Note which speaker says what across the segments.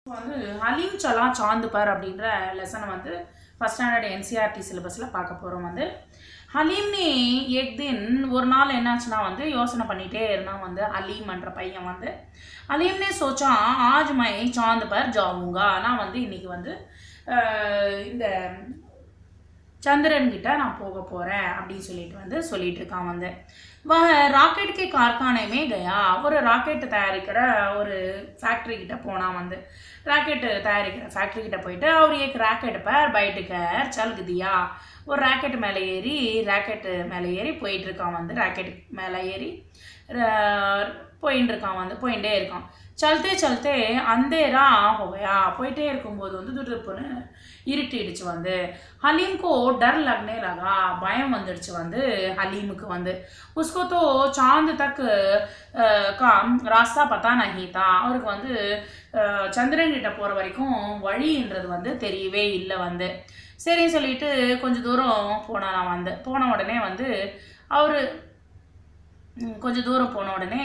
Speaker 1: வந்து ஹலீம் சலா சாந்து பர் அப்படின்ற லெசனை வந்து ஃபஸ்ட் ஸ்டாண்டர்ட் என்சிஆர்டி சிலபஸில் பார்க்க போகிறோம் வந்து ஹலீம்னு ஏக் தின் ஒரு நாள் என்னாச்சுன்னா வந்து யோசனை பண்ணிகிட்டே இருந்தான் வந்து அலீம்ன்ற பையன் வந்து அலீம்னே சோச்சா ஆஜ் மை சாந்து பர் ஜாவுங்கா நான் வந்து இன்னைக்கு வந்து அஹ், இந்த சந்திரன் கிட்ட நான் போக போகிறேன் அப்படின்னு சொல்லிட்டு வந்து சொல்லிட்டு இருக்கான் வந்து வ ராக்கெட் கே கார்கானையுமே கயா ஒரு ராக்கெட் தயாரிக்கிற ஒரு ஃபேக்ட்ரி கிட்ட போனான் வந்து ராக்கெட் தயாரிக்கிற ஃபேக்ட்ரி கிட்ட போயிட்டு அவர் ஏக் ராக்கெட் பேர் பைட்டுக்கர் சல்கு தியா ஒரு ராக்கெட் மேலே ஏறி ராக்கெட்டு மேலே ஏறி போயிட்டு இருக்கான் வந்து ராக்கெட் மேலே ஏறி ர- போயின்னு இருக்கான் வந்து போயிட்டே இருக்கான் சல்தே சல்தே அந்தேரா ஹோயா போயிட்டே இருக்கும்போது வந்து துடுப்புன்னு இருட்டிடுச்சு வந்து ஹலீம்கோ டர் லக்னே லகா பயம் வந்துடுச்சு வந்து ஹலீமுக்கு வந்து உஸ்கோ தோ சாந்து தக் அஹ், கா ராஸ்தா பத்தா நஹி தான் அவருக்கு வந்து அஹ், சந்திரன் கிட்ட போகிற வரைக்கும் வழின்றது வந்து தெரியவே இல்லை வந்து சரின்னு சொல்லிட்டு கொஞ்சம் தூரம் போனாராம் வந்து போன உடனே வந்து அவர் கொஞ்சம் தூரம் போன உடனே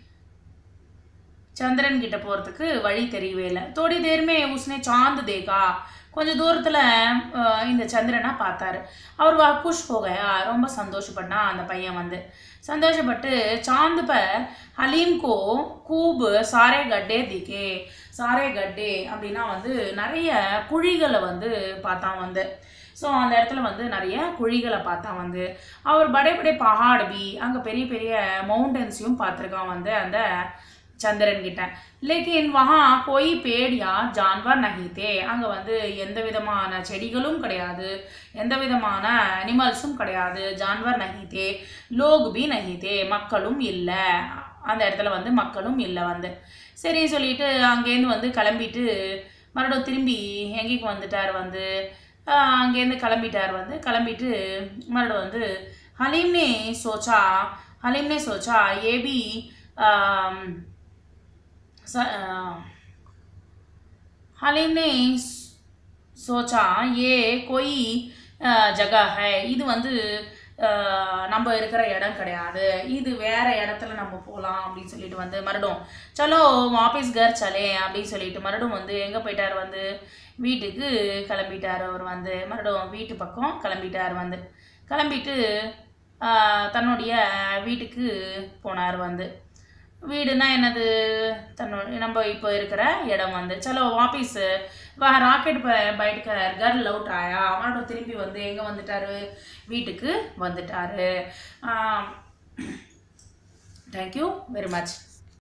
Speaker 1: சந்திரன் கிட்ட போகிறதுக்கு வழி தெரியவே இல்லை தோடி தேர்மே உஸ்னே சாந்து தேகா கொஞ்சம் தூரத்தில் இந்த சந்திரனை பார்த்தாரு அவர் வா குஷ் போகையா ரொம்ப சந்தோஷப்பட்டா அந்த பையன் வந்து சந்தோஷப்பட்டு சாந்து பர் ஹலீம்கோ கூப் சாரே கட்டே திக்கே சாரே கட்டே அப்படின்னா வந்து நிறைய குழிகளை வந்து பார்த்தான் வந்து ஸோ அந்த இடத்துல வந்து நிறைய குழிகளை பார்த்தான் வந்து அவர் படே படே பஹாட் பி அங்கே பெரிய பெரிய மவுண்டன்ஸையும் பார்த்துருக்கான் வந்து அந்த சந்திரன் கிட்ட லேக்கின் வஹா கோய் பேடியா ஜான்வர் நஹித்தே அங்கே வந்து எந்த விதமான செடிகளும் கிடையாது எந்த விதமான அனிமல்ஸும் கிடையாது ஜான்வர் நஹித்தே லோக் பி நஹித்தே மக்களும் இல்லை அந்த இடத்துல வந்து மக்களும் இல்லை வந்து சரி சொல்லிட்டு அங்கேருந்து வந்து கிளம்பிட்டு மறுபடியும் திரும்பி எங்கேக்கு வந்துட்டார் வந்து ஆஹ் அங்கேருந்து கிளம்பிட்டார் வந்து கிளம்பிட்டு மறுபடியும் வந்து ஹலீம்னே சோச்சா ஹலீம்னே சோச்சா ஏபி ஆம், स- अ, हलीम ने सोचा ये कोई अ, जगह है இது வந்து அ, நம்ம இருக்கிற இடம் கிடையாது இது வேற இடத்துல நம்ம போகலாம் அப்படின்னு சொல்லிட்டு வந்து மறுடும் சலோ வாபஸ் கர் சலே அப்படின்னு சொல்லிட்டு மறுடும் வந்து எங்கே போயிட்டார் வந்து வீட்டுக்கு கிளம்பிட்டார் அவர் வந்து மறுடும் வீட்டு பக்கம் கிளம்பிட்டார் வந்து கிளம்பிட்டு அ, தன்னுடைய வீட்டுக்கு போனார் வந்து வீடுனா என்னது தன்னோட நம்ம இப்போ இருக்கிற இடம் வந்து சலோ வாபீஸ் ராக்கெட் பைட்டுக்கு கர் லவுட் ஆயா அவனோட திரும்பி வந்து எங்கே வந்துட்டாரு வீட்டுக்கு வந்துட்டாரு தேங்க்யூ வெரி மச்